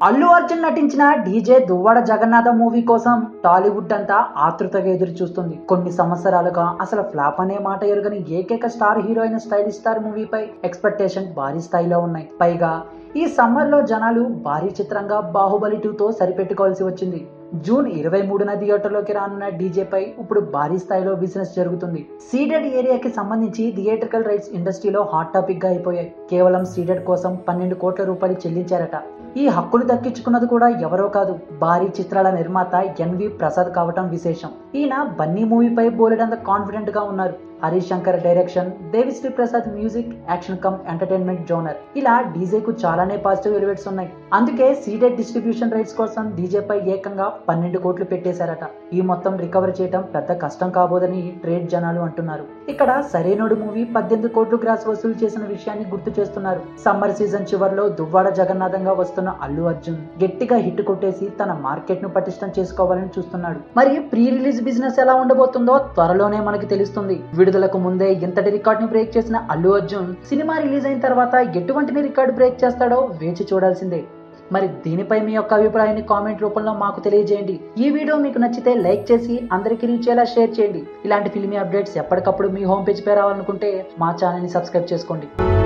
అల్లు అర్జున్ నటించిన DJ Duvvada Jagannath movie కోసం టాలీవుడ్ అంతా ఆతృతగా ఎదురు చూస్తుంది కొన్ని సంవత్సరాలుగా అసలు ఫ్లాప్ అనే మాట ఎరుగని ఏకైక స్టార్ హీరోయిన్ స్టైలిష్ స్టార్ మూవీపై ఎక్స్పెక్టేషన్ భారీ స్థాయిలో ఉన్నాయి పైగా ఈ సమ్మర్ లో జనాలు భారీ చిత్రంగా బాహుబలి టూతో సరిపెట్టుకోవాల్సి వచ్చింది జూన్ ఇరవై మూడున థియేటర్లోకి రానున్న డీజేపై ఇప్పుడు భారీ స్థాయిలో బిజినెస్ జరుగుతుంది సీడెడ్ ఏరియాకి సంబంధించి థియేట్రికల్ రైట్స్ ఇండస్ట్రీలో హాట్ టాపిక్ గా అయిపోయాయి కేవలం సీడెడ్ కోసం పన్నెండు కోట్ల రూపాయలు చెల్లించారట ఈ హక్కులు దక్కించుకున్నది కూడా ఎవరో కాదు భారీ చిత్రాల నిర్మాత ఎన్వి ప్రసాద్ కావటం విశేషం ఈయన బన్నీ మూవీపై బోలెడంత కాన్ఫిడెంట్ గా ఉన్నారు Harish Shankar direction Devi Sri Prasad music action cum entertainment genre ఇలా డీజే కు చాలానే పాజిటివ్ ఎలివేట్స్ ఉన్నాయి అందుకే సీడెడ్ డిస్ట్రిబ్యూషన్ రైట్స్ కోసం డీజే పై ఏకంగా పన్నెండు కోట్లు పెట్టేశారట ఈ మొత్తం రికవర్ చేయడం పెద్ద కష్టం కాబోదని ట్రేడ్ జనాలు అంటున్నారు ఇక్కడ సరైనోడు మూవీ పద్దెనిమిది కోట్లు గ్రాస్ వసూలు చేసిన విషయాన్ని గుర్తు చేస్తున్నారు సమ్మర్ సీజన్ చివరిలో దువ్వాడ జగన్నాథంగా వస్తున్న అల్లు అర్జున్ గట్టిగా హిట్ కొట్టేసి తన మార్కెట్ ను పటిష్టం చేసుకోవాలని చూస్తున్నాడు మరి ప్రీ రిలీజ్ బిజినెస్ ఎలా ఉండబోతుందో త్వరలోనే మనకి తెలుస్తుంది విడుదలకు ముందే ఇంతటి రికార్డ్ ని బ్రేక్ చేసిన అల్లు అర్జున్ సినిమా రిలీజ్ అయిన తర్వాత ఎటువంటిని రికార్డ్ బ్రేక్ చేస్తాడో వేచి చూడాల్సిందే మరి దీనిపై మీ యొక్క అభిప్రాయాన్ని కామెంట్ రూపంలో మాకు తెలియజేయండి ఈ వీడియో మీకు నచ్చితే లైక్ చేసి అందరికీ రీచ్ అయ్యేలా షేర్ చేయండి ఇలాంటి ఫిల్మీ అప్డేట్స్ ఎప్పటికప్పుడు మీ హోమ్ పేజ్ పై రావాలనుకుంటే మా ఛానల్ ని సబ్స్క్రైబ్ చేసుకోండి